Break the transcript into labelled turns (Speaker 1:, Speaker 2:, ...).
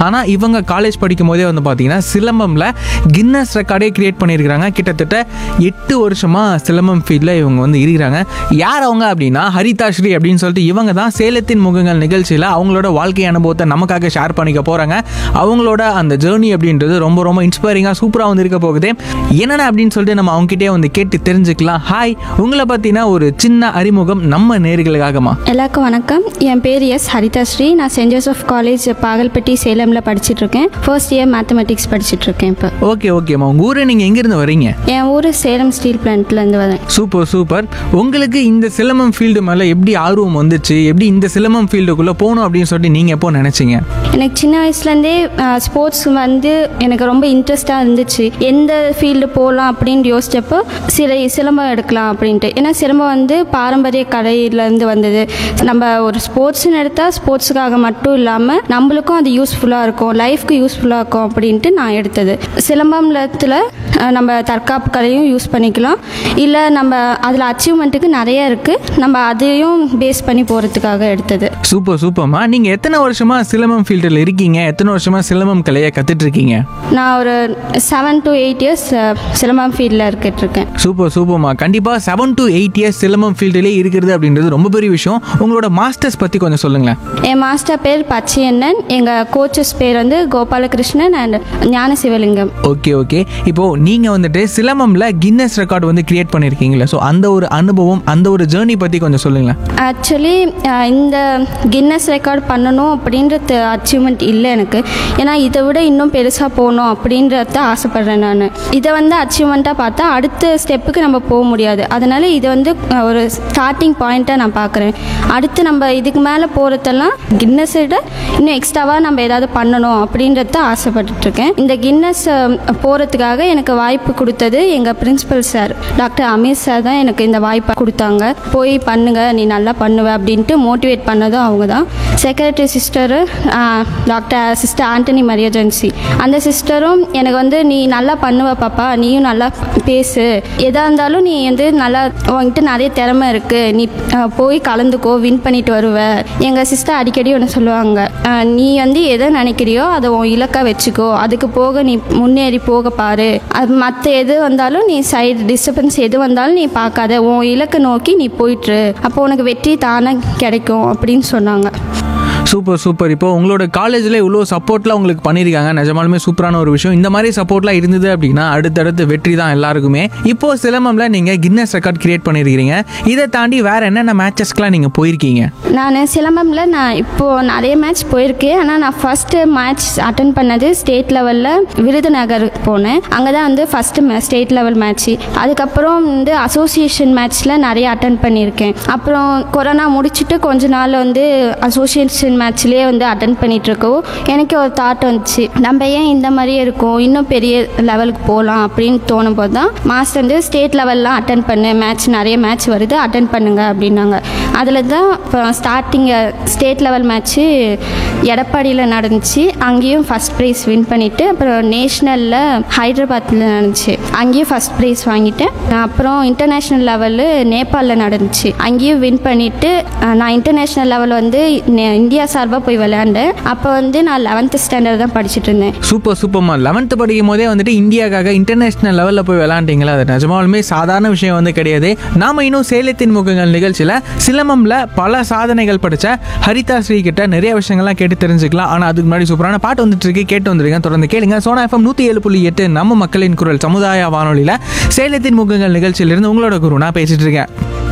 Speaker 1: ஆனால் இவங்க காலேஜ் படிக்கும் போதே வந்து பார்த்தீங்கன்னா சிலம்பம்ல கின்னஸ் ரெக்கார்டே கிரியேட் பண்ணியிருக்கிறாங்க கிட்டத்தட்ட எட்டு வருஷமாக சிலம்பம் ஃபீல்டில் இவங்க வந்து இருக்கிறாங்க யார் அவங்க அப்படின்னா ஹரிதா ஸ்ரீ அப்படின்னு சொல்லிட்டு இவங்க தான் சேலத்தின் முகங்கள் நிகழ்ச்சியில் அவங்களோட வாழ்க்கை அனுபவத்தை நமக்காக ஷேர் பண்ணிக்க போகிறாங்க அவங்களோட அந்த ஜேர்னி அப்படின்றது ரொம்ப ரொம்ப இன்ஸ்பைரிங்காக சூப்பராக வந்து இருக்க போகுது என்னென்ன அப்படின்னு சொல்லிட்டு நம்ம அவங்ககிட்டே வந்து கேட்டு தெரிஞ்சுக்கலாம் ஹாய் உங்களை பற்றின ஒரு சின்ன அறிமுகம் நம்ம நேர்களுக்காகமா
Speaker 2: எல்லாருக்கும் வணக்கம் என் பேர் எஸ் ஹரிதா ஸ்ரீ நான் சென்ட் ஜோசப் காலேஜ் பாகல்பட்டி சேலமில் படிச்சுட்டு இருக்கேன் ஃபர்ஸ்ட் இயர் மேத்தமெட்டிக்ஸ் படிச்சுட்டு இருக்கேன் இப்போ
Speaker 1: ஓகே ஓகேம்மா உங்கள் ஊரை நீங்கள் எங்கேருந்து வரீங்க
Speaker 2: என் ஊர் சேலம் ஸ்டீல் பிளான்ட்லேருந்து வரேன்
Speaker 1: சூப்பர் சூப்பர் உங்களுக்கு இந்த சிலம்பம் ஃபீல்டு மேலே எப்படி ஆர்வம் வந்துச்சு எப்படி இந்த சிலம்பம் ஃபீல்டுக்குள்ளே போகணும் அப்படின்னு சொல்லிட்டு நீங்கள் எப்போ நினச்சிங்க
Speaker 2: எனக்கு சின்ன வயசுலேருந்தே ஸ்போர்ட்ஸ் வந்து எனக்கு ரொம்ப இன்ட்ரெஸ்டாக இருந்துச்சு எந்த ஃபீல்டு போகலாம் அப்படின்னு யோசிச்சப்போ சில சிலம்பம் எடுக்கலாம் அப்படின்ட்டு ஏன்னா சிலம்பம் வந்து பாரம்பரிய கலையிலேருந்து வந்தது நம்ம ஒரு ஸ்போர்ட்ஸ்னு எடுத்தால் ஸ்போர்ட்ஸுக்காக மட்டும் இல்லாமல் நம்மளுக்கும் அது யூஸ்ஃபுல்லாக இருக்கும் லைஃப்க்கு யூஸ்ஃபுல்லாக இருக்கும் அப்படின்ட்டு நான் எடுத்தது சிலம்பம்லத்தில் நம்ம தற்காப்பு கலையும் யூஸ் பண்ணிக்கலாம் இல்லை நம்ம அதில் அச்சீவ்மெண்ட்டுக்கு நிறைய இருக்குது நம்ம அதையும் பேஸ் பண்ணி போகிறதுக்காக எடுத்தது
Speaker 1: சூப்பர் சூப்பர்மா நீங்கள் எத்தனை வருஷமாக சிலம்பம் ஃபீல்டில் இருக்கீங்க எத்தனை வருஷமாக சிலம்பம் கலையை கற்றுட்டு இருக்கீங்க
Speaker 2: நான் ஒரு seven to eight years Silambam ஃபீல்டில் இருக்கிட்டு இருக்கேன்
Speaker 1: சூப்பர் சூப்பர்மா கண்டிப்பாக seven to eight years Silambam ஃபீல்டிலே இருக்கிறது அப்படின்றது ரொம்ப பெரிய விஷயம் உங்களோட மாஸ்டர்ஸ் பற்றி கொஞ்சம் சொல்லுங்களேன்
Speaker 2: என் மாஸ்டர் பேர் பச்சையண்ணன் எங்கள் கோச்சஸ் பேர் வந்து கோபாலகிருஷ்ணன் அண்ட் ஞான சிவலிங்கம்
Speaker 1: ஓகே ஓகே இப்போ நீங்கள் வந்துட்டு சிலம்பம்ல கின்னஸ் ரெக்கார்டு வந்து கிரியேட் பண்ணியிருக்கீங்களா ஸோ அந்த ஒரு அனுபவம் அந்த ஒரு ஜேர்னி பற்றி கொஞ்சம் சொல்லுங்களேன்
Speaker 2: ஆக்சுவலி இந்த கின்னஸ் ரெக்கார்ட் பண்ணணும் அப்படின்றது அச்சீவ்மெண்ட் இல்லை எனக்கு ஏன்னா இதை விட இன்னும் பெருசாக போகணும் அப்படின்றத ஆசைப்பட்றேன் நான் இதை வந்து அச்சீவ்மெண்ட்டாக பார்த்தா அடுத்த ஸ்டெப்புக்கு நம்ம போக முடியாது அதனால் இதை வந்து அஹ், ஒரு ஸ்டார்டிங் பாயிண்ட்டாக நான் பார்க்குறேன் அடுத்து நம்ம இதுக்கு மேலே போகிறதெல்லாம் கின்னஸை விட இன்னும் எக்ஸ்ட்ராவாக நம்ம ஏதாவது பண்ணணும் அப்படின்றத ஆசைப்பட்டுட்ருக்கேன் இந்த கின்னஸ் போகிறதுக்காக எனக்கு வாய்ப்பு கொடுத்தது எங்கள் principal sir doctor Amir sir தான் எனக்கு இந்த வாய்ப்பை கொடுத்தாங்க போய் பண்ணுங்க நீ நல்லா பண்ணுவ அப்படின்ட்டு மோட்டிவேட் பண்ணதும் அவங்க தான் secretary sister doctor sister Antony Mariajency அந்த சிஸ்டரும் எனக்கு வந்து நீ நல்லா பண்ணுவ பாப்பா நீயும் நல்லா பேசு எதாக இருந்தாலும் நீ வந்து நல்லா உன்கிட்ட நிறைய திறமை இருக்குது நீ ஆஹ், போய் கலந்துக்கோ வின் பண்ணிட்டு வருவ எங்கள் சிஸ்டர் அடிக்கடி ஒன்று சொல்லுவாங்க ஆஹ், நீ வந்து எதை நினைக்கிறியோ அதை உன் இலக்காக வச்சுக்கோ அதுக்கு போக நீ முன்னேறி போக பாரு அது மற்ற எது வந்தாலும் நீ சைடு டிஸ்டர்பன்ஸ் எது வந்தாலும் நீ பார்க்காத உன் இலக்கை நோக்கி நீ போயிட்டுரு அப்போ உனக்கு வெற்றி தானே கிடைக்கும் அப்படின்னு சொன்னாங்க
Speaker 1: சூப்பர் சூப்பர் இப்போ உங்களோட காலேஜில் இவ்வளோ சப்போர்ட்லாம் உங்களுக்கு பண்ணியிருக்காங்க நிஜமாலுமே சூப்பரான ஒரு விஷயம் இந்த மாதிரி சப்போர்ட்லாம் இருந்தது அப்படின்னா அடுத்தடுத்து வெற்றி தான் எல்லாருக்குமே இப்போ சிலம்பம்ல நீங்கள் கின்னஸ் ரெக்கார்ட் கிரியேட் பண்ணியிருக்கிறீங்க இதை தாண்டி வேற என்னென்ன மேட்சஸ்க்குலாம் நீங்கள் போயிருக்கீங்க
Speaker 2: நான் சிலம்பமில் நான் இப்போது நிறைய மேட்ச் போயிருக்கேன் ஆனால் நான் ஃபஸ்ட்டு மேட்ச் அட்டன் பண்ணது ஸ்டேட் லெவலில் விருதுநகர் போனேன் அங்கே தான் வந்து ஃபஸ்ட்டு ஸ்டேட் லெவல் மேட்ச்சு அதுக்கப்புறம் வந்து அசோசியேஷன் மேட்ச்சில் நிறைய அட்டன் பண்ணியிருக்கேன் அப்புறம் கொரோனா முடிச்சுட்டு கொஞ்ச நாள் வந்து அசோசியேஷன் மேட்ச்லேயே வந்து அட்டன் பண்ணிகிட்ருக்கோம் எனக்கு ஒரு தாட் வந்துச்சு நம்ம ஏன் இந்த மாதிரியே இருக்கோம் இன்னும் பெரிய லெவலுக்கு போகலாம் அப்படின்னு தோணும் போது தான் மாஸ்டர் வந்து ஸ்டேட் லெவல்லாம் அட்டன் பண்ணு மேட்ச் நிறைய மேட்ச் வருது அட்டன் பண்ணுங்க அப்படின்னாங்க அதில் தான் இப்போ ஸ்டார்டிங் ஸ்டேட் லெவல் மேட்ச்சு எடப்பாடியில் நடந்துச்சு அங்கேயும் ஃபஸ்ட் ப்ரைஸ் வின் பண்ணிவிட்டு அப்புறம் நேஷ்னலில் ஹைதராபாத்தில் நடந்துச்சு அங்கேயும் ஃபஸ்ட் ப்ரைஸ் வாங்கிட்டேன் அப்புறம் இன்டர்நேஷ்னல் லெவலு நேபாளில் நடந்துச்சு அங்கேயும் வின் பண்ணிவிட்டு நான் இன்டர்நேஷ்னல் லெவல் வந்து நே- இந்தியா சார்பாக போய் விளையாண்டேன் அப்போ வந்து நான் லெவன்த்து ஸ்டாண்டர்ட் தான் படிச்சுட்டு இருந்தேன்
Speaker 1: சூப்பர் சூப்பர்மா லெவன்த்து படிக்கும் போதே வந்துட்டு இந்தியாக்காக இன்டர்நேஷனல் லெவலில் போய் விளாண்டிங்களா அது நிஜமாலுமே சாதாரண விஷயம் வந்து கிடையாது நாம இன்னும் சேலத்தின் முகங்கள் நிகழ்ச்சியில் சிலம்பம்ல பல சாதனைகள் படித்த ஹரிதா ஸ்ரீ கிட்ட நிறைய விஷயங்கள்லாம் கேட்டு தெரிஞ்சுக்கலாம் ஆனால் அதுக்கு முன்னாடி சூப்பரான பாட்டு வந்துட்டு இருக்கு கேட்டு வந்துருக்கேன் தொடர்ந்து கேளுங்க சோனா எஃப்எம் நூற்றி ஏழு புள்ளி எட்டு நம்ம மக்களின் குரல் சமுதாய வானொலியில் சேலத்தின் முகங்கள் நிகழ்ச்சியிலிருந்து உங்களோட குரு நான் பேசிட்டு இருக்கேன்